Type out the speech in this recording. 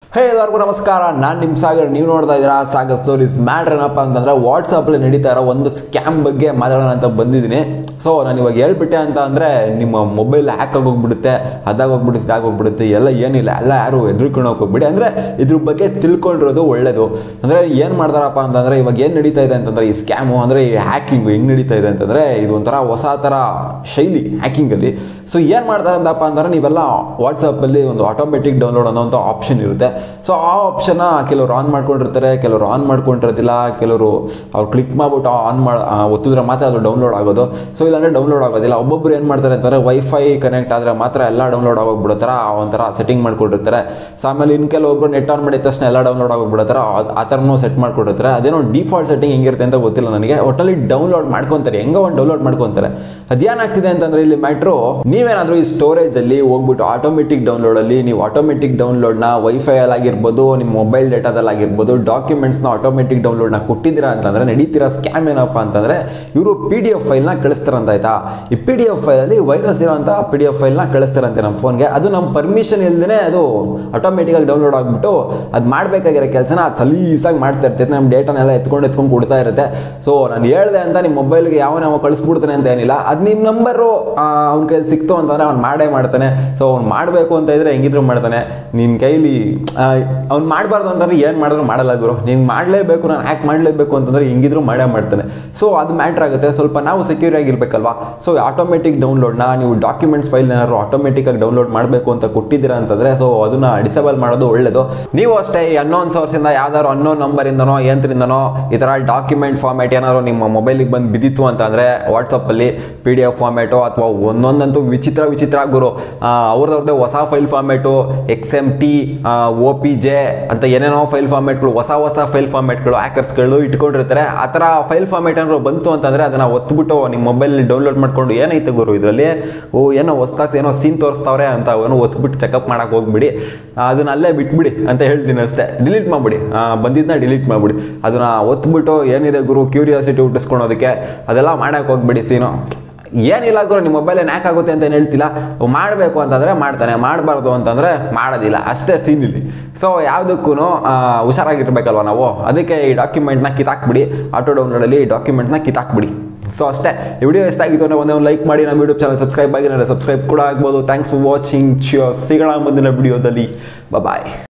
ಹೇ ಎಲ್ಲರಿಗೂ ನಮಸ್ಕಾರ ನಾನು ನಿಮ್ಮ ಸಾಗರ್ ನೀವು ನೋಡ್ತಾ ಇದ್ದೀರಾ ಸಾಗರ್ ಸ್ಟೋರೀಸ್ ಮ್ಯಾಟ್ರ್ ಏನಪ್ಪ ಅಂತಂದರೆ ವಾಟ್ಸಪ್ಪಲ್ಲಿ ನಡೀತಾ ಇರೋ ಒಂದು ಸ್ಕ್ಯಾಮ್ ಬಗ್ಗೆ ಮಾತಾಡೋಣ ಅಂತ ಬಂದಿದ್ದೀನಿ ಸೊ ನಾನು ಇವಾಗ ಹೇಳ್ಬಿಟ್ಟೆ ಅಂತ ಅಂದರೆ ನಿಮ್ಮ ಮೊಬೈಲ್ ಹ್ಯಾಕ್ ಆಗೋಗ್ಬಿಡುತ್ತೆ ಅದಾಗೋಗ್ಬಿಡುತ್ತೆ ಇದಾಗೋಗ್ಬಿಡುತ್ತೆ ಎಲ್ಲ ಏನಿಲ್ಲ ಎಲ್ಲ ಯಾರು ಎದುರ್ಕೊಂಡು ಹೋಗ್ಬಿಡಿ ಅಂದರೆ ಇದ್ರ ಬಗ್ಗೆ ತಿಳ್ಕೊಂಡಿರೋದು ಒಳ್ಳೇದು ಅಂದರೆ ಏನು ಮಾಡ್ತಾರಪ್ಪ ಅಂತಂದರೆ ಇವಾಗ ಏನು ನಡೀತಾ ಇದೆ ಅಂತಂದರೆ ಈ ಸ್ಕ್ಯಾಮು ಅಂದರೆ ಈ ಹ್ಯಾಕಿಂಗು ಹೆಂಗೆ ನಡೀತಾ ಇದೆ ಅಂತಂದರೆ ಇದು ಒಂಥರ ಹೊಸ ಥರ ಶೈಲಿ ಹ್ಯಾಕಿಂಗಲ್ಲಿ ಸೊ ಏನು ಮಾಡ್ತಾರೆ ಅಂತಪ್ಪ ಅಂತಂದರೆ ನೀವೆಲ್ಲ ವಾಟ್ಸಪ್ಪಲ್ಲಿ ಒಂದು ಆಟೋಮೆಟಿಕ್ ಡೌನ್ಲೋಡ್ ಅನ್ನೋಂಥ ಆಪ್ಷನ್ ಇರುತ್ತೆ ಸೊ ಆ ಆಪ್ಷನ್ನ ಕೆಲವರು ಆನ್ ಮಾಡ್ಕೊಂಡಿರ್ತಾರೆ ಕೆಲವರು ಆನ್ ಮಾಡ್ಕೊಂಡಿರೋದಿಲ್ಲ ಕೆಲವರು ಅವ್ರು ಕ್ಲಿಕ್ ಮಾಡ್ಬಿಟ್ಟು ಆನ್ ಮಾಡಿ ಒತ್ತಿದ್ರೆ ಮಾತ್ರ ಅದು ಡೌನ್ಲೋಡ್ ಆಗೋದು ಸೊ ಇಲ್ಲಾಂದರೆ ಡೌನ್ಲೋಡ್ ಆಗೋದಿಲ್ಲ ಒಬ್ಬೊಬ್ರು ಏನು ಮಾಡ್ತಾರೆ ಅಂತಂದರೆ ವೈಫೈ ಕನೆಕ್ಟ್ ಆದರೆ ಮಾತ್ರ ಎಲ್ಲ ಡೌನ್ಲೋಡ್ ಆಗೋಗ್ಬಿಡೋ ಥರ ಒಂಥರ ಸೆಟ್ಟಿಂಗ್ ಮಾಡ್ಕೊಂಡಿರ್ತಾರೆ ಸೊ ಆಮೇಲೆ ಇನ್ನು ಕೆಲವೊಬ್ರು ನೆಟ್ ಆನ್ ಮಾಡಿದ ತಕ್ಷಣ ಎಲ್ಲ ಡೌನ್ಲೋಡ್ ಆಗೋಗ್ಬಿಡೋ ಥರ ಆ- ಆ ಥರನೂ ಸೆಟ್ ಮಾಡ್ಕೊಂಡಿರ್ತಾರೆ ಅದೇನೋ ಡಿಫಾಲ್ಟ್ ಸೆಟ್ಟಿಂಗ್ ಹೆಂಗಿರುತ್ತೆ ಅಂತ ಗೊತ್ತಿಲ್ಲ ನನಗೆ ಒಟ್ಟಲ್ಲಿ ಡೌನ್ಲೋಡ್ ಮಾಡ್ಕೊತಾರೆ ಹೆಂಗೋ ಒಂದು ಡೌನ್ಲೋಡ್ ಮಾಡ್ಕೊತಾರೆ ಅದೇನಾಗ್ತಿದೆ ಅಂತಂದರೆ ಇಲ್ಲಿ ಮ್ಯಾಟ್ರು ನೀವೇನಾದರೂ ಈ ಸ್ಟೋರೇಜಲ್ಲಿ ಹೋಗ್ಬಿಟ್ಟು ಆಟೋಮೆಟಿಕ್ ಡೌನ್ಲೋಡಲ್ಲಿ ನೀವು ಆಟೋಮೆಟಿಕ್ ಡೌನ್ಲೋಡ್ನ ವೈಫೈಯಲ್ಲಿ ಆಗಿರ್ಬೋದು ನಿಮ್ಮ ಮೊಬೈಲ್ ಡೇಟಾದಲ್ಲಿ ಆಗಿರ್ಬೋದು ಡಾಕ್ಯುಮೆಂಟ್ಸ್ನ ಆಟೋಮೆಟಿಕ್ ಡೌನ್ಲೋಡ್ನ ಕೊಟ್ಟಿದ್ದೀರಾ ಅಂತಂದರೆ ನಡೀತಿರೋ ಸ್ಕ್ಯಾಮ್ ಏನಪ್ಪ ಅಂತಂದರೆ ಇವರು ಪಿ ಡಿ ಎಫ್ ಫೈಲ್ನ ಕಳಿಸ್ತಾರಂತ ಆಯ್ತಾ ಈ ಪಿ ಡಿ ಎಫ್ ಫೈಲಲ್ಲಿ ವೈರಸ್ ಇರೋಂಥ ಪಿ ಡಿ ಎಫ್ ಫೈಲ್ನ ಕಳಿಸ್ತಾರಂತೆ ನಮ್ಮ ಫೋನ್ಗೆ ಅದು ನಮ್ಮ ಪರ್ಮಿಷನ್ ಇಲ್ದೇ ಅದು ಆಟೋಮೆಟಿಕಾಗಿ ಡೌನ್ಲೋಡ್ ಆಗಿಬಿಟ್ಟು ಅದು ಮಾಡಬೇಕಾಗಿರೋ ಕೆಲಸನ ಸಲೀಸಾಗಿ ಮಾಡ್ತಾ ಇರ್ತೈತೆ ನಮ್ಮ ಡೇಟಾನೆಲ್ಲ ಎತ್ಕೊಂಡು ಎತ್ಕೊಂಡು ಕೊಡ್ತಾ ಇರುತ್ತೆ ಸೊ ನಾನು ಹೇಳ್ದೆ ಅಂತ ನಿಮ್ಮ ಮೊಬೈಲ್ಗೆ ಯಾವನ ಯಾವ ಕಳಿಸ್ಬಿಡ್ತಾನೆ ಅಂತ ಏನಿಲ್ಲ ಅದು ನಿಮ್ಮ ನಂಬರು ಅವ್ನ ಕೈಲಿ ಸಿಕ್ತು ಅಂತಂದರೆ ಅವ್ನು ಮಾಡೇ ಮಾಡ್ತಾನೆ ಸೊ ಅವ್ನು ಮಾಡಬೇಕು ಅಂತ ಇದ್ರೆ ಹೆಂಗಿದ್ರು ಮಾಡ್ತಾನೆ ನಿನ್ನ ಕೈಲಿ ಅವ್ನು ಮಾಡಬಾರ್ದು ಅಂತಂದ್ರೆ ಏನು ಮಾಡಿದ್ರು ಮಾಡಲ್ಲ ಗುರು ನೀನು ಮಾಡಲೇಬೇಕು ನಾನು ಹ್ಯಾಕ್ ಮಾಡಲೇಬೇಕು ಅಂತಂದ್ರೆ ಹೆಂಗಿದ್ರು ಮಾಡೇ ಮಾಡ್ತಾನೆ ಸೊ ಅದು ಮ್ಯಾಟ್ರ್ ಆಗುತ್ತೆ ಸ್ವಲ್ಪ ನಾವು ಸೆಕ್ಯೂರ್ ಆಗಿರ್ಬೇಕಲ್ವಾ ಸೊ ಆಟೋಮೆಟಿಕ್ ಡೌನ್ಲೋಡ್ನ ನೀವು ಡಾಕ್ಯುಮೆಂಟ್ಸ್ ಫೈಲ್ ಏನಾದ್ರು ಆಟೋಮೆಟಿಕಾಗಿ ಡೌನ್ಲೋಡ್ ಮಾಡಬೇಕು ಅಂತ ಕೊಟ್ಟಿದ್ದೀರಾ ಅಂತಂದರೆ ಸೊ ಅದನ್ನ ಡಿಸೇಬಲ್ ಮಾಡೋದು ಒಳ್ಳೇದು ನೀವು ಅಷ್ಟೇ ಈ ಅನ್ನೋನ್ ಸೋರ್ಸಿಂದ ಯಾವ್ದಾದ್ರು ಅನ್ನೋನ್ ನಂಬರಿಂದನೋ ಯಂತ್ರದಿಂದನೋ ಈ ಥರ ಡಾಕ್ಯುಮೆಂಟ್ ಫಾರ್ಮ್ಯಾಟ್ ಏನಾದ್ರು ನಿಮ್ಮ ಮೊಬೈಲಿಗೆ ಬಂದು ಬಿದ್ದಿತ್ತು ಅಂತಂದರೆ ವಾಟ್ಸಪ್ಪಲ್ಲಿ ಪಿ ಡಿ ಎಫ್ ಫಾರ್ಮ್ಯಾಟು ಅಥವಾ ಒಂದೊಂದಂತೂ ವಿಚಿತ್ರ ವಿಚಿತ್ರ ಗುರು ಅವ್ರದ್ದೇ ಹೊಸ file format X M T O P J ಅಂತ ಏನೇನೋ ಫೈಲ್ ಫಾರ್ಮ್ಯಾಟ್ಗಳು ಹೊಸ ಹೊಸ ಫೈಲ್ ಫಾರ್ಮ್ಯಾಟ್ಗಳು ಹ್ಯಾಕರ್ಸ್ಗಳು ಇಟ್ಕೊಂಡಿರ್ತಾರೆ ಆ ಥರ ಫೈಲ್ ಫಾರ್ಮ್ಯಾಟ್ ಏನಾದ್ರು ಬಂತು ಅಂತಂದರೆ ಅದನ್ನು ಒತ್ಬಿಟ್ಟು ನಿಮ್ಮ ಮೊಬೈಲಲ್ಲಿ ಡೌನ್ಲೋಡ್ ಮಾಡ್ಕೊಂಡು ಏನೈತೆ ಗುರು ಇದರಲ್ಲಿ ಓ ಏನೋ ಹೊಸ್ದಾಗ್ತ ಏನೋ ಸೀನ್ ತೋರಿಸ್ತಾವ್ರೆ ಅಂತ ಏನೋ ಒತ್ಬಿಟ್ಟು ಚೆಕಪ್ ಮಾಡಕ್ಕೆ ಹೋಗ್ಬಿಡಿ ಅದನ್ನ ಅಲ್ಲೇ ಬಿಟ್ಬಿಡಿ ಅಂತ ಹೇಳ್ತೀನಿ ಅಷ್ಟೇ ಡಿಲೀಟ್ ಮಾಡಿಬಿಡಿ ಬಂದಿದ್ದನ್ನ ಡಿಲೀಟ್ ಮಾಡಿಬಿಡಿ ಅದನ್ನ ಒತ್ಬಿಟ್ಟು ಏನಿದೆ ಗುರು ಕ್ಯೂರಿಯಾಸಿಟಿ ಹುಟ್ಟಿಸ್ಕೊಳೋದಕ್ಕೆ ಅದೆಲ್ಲ ಮಾಡಕ್ಕೆ ಹೋಗ್ಬಿಡಿ ಸೀನು ಏನಿಲ್ಲ ಗುರು ನಿಮ್ಮ ಮೊಬೈಲ್ ಏನು ಆಗುತ್ತೆ ಅಂತ ಏನು ಹೇಳ್ತಿಲ್ಲ ಮಾಡಬೇಕು ಅಂತಂದರೆ ಮಾಡ್ತಾನೆ ಮಾಡಬಾರ್ದು ಅಂತಂದರೆ ಮಾಡೋದಿಲ್ಲ ಅಷ್ಟೇ ಸೀನ್ ಇಲ್ಲಿ ಸೊ ಯಾವುದಕ್ಕೂ ಹುಷಾರಾಗಿರ್ಬೇಕಲ್ವ ನಾವು ಅದಕ್ಕೆ ಈ ಡಾಕ್ಯುಮೆಂಟ್ನ ಕಿತ್ತಾಕ್ಬಿಡಿ ಆಟೋ ಡೌನ್ಲೋಡಲ್ಲಿ ಈ ಡಾಕ್ಯುಮೆಂಟ್ನ ಕಿತ್ತಾಕ್ಬಿಡಿ ಸೊ ಅಷ್ಟೇ ಈ ವಿಡಿಯೋ ಎಷ್ಟಾಗಿತ್ತು ಅಂದರೆ ಒಂದೇ ಒಂದು ಲೈಕ್ ಮಾಡಿ ನಮ್ಮ ಯೂಟ್ಯೂಬ್ ಚಾನಲ್ ಸಬ್ಸ್ಕ್ರೈಬ್ ಆಗಿ ಸಬ್ಸ್ಕ್ರೈಬ್ ಕೂಡ ಆಗ್ಬೋದು ಥ್ಯಾಂಕ್ಸ್ ಫಾರ್ ವಾಚಿಂಗ್ ಚಿಯರ್ ಸಿಗೋಣ ಮುಂದಿನ ವಿಡಿಯೋದಲ್ಲಿ ಬಾಯ್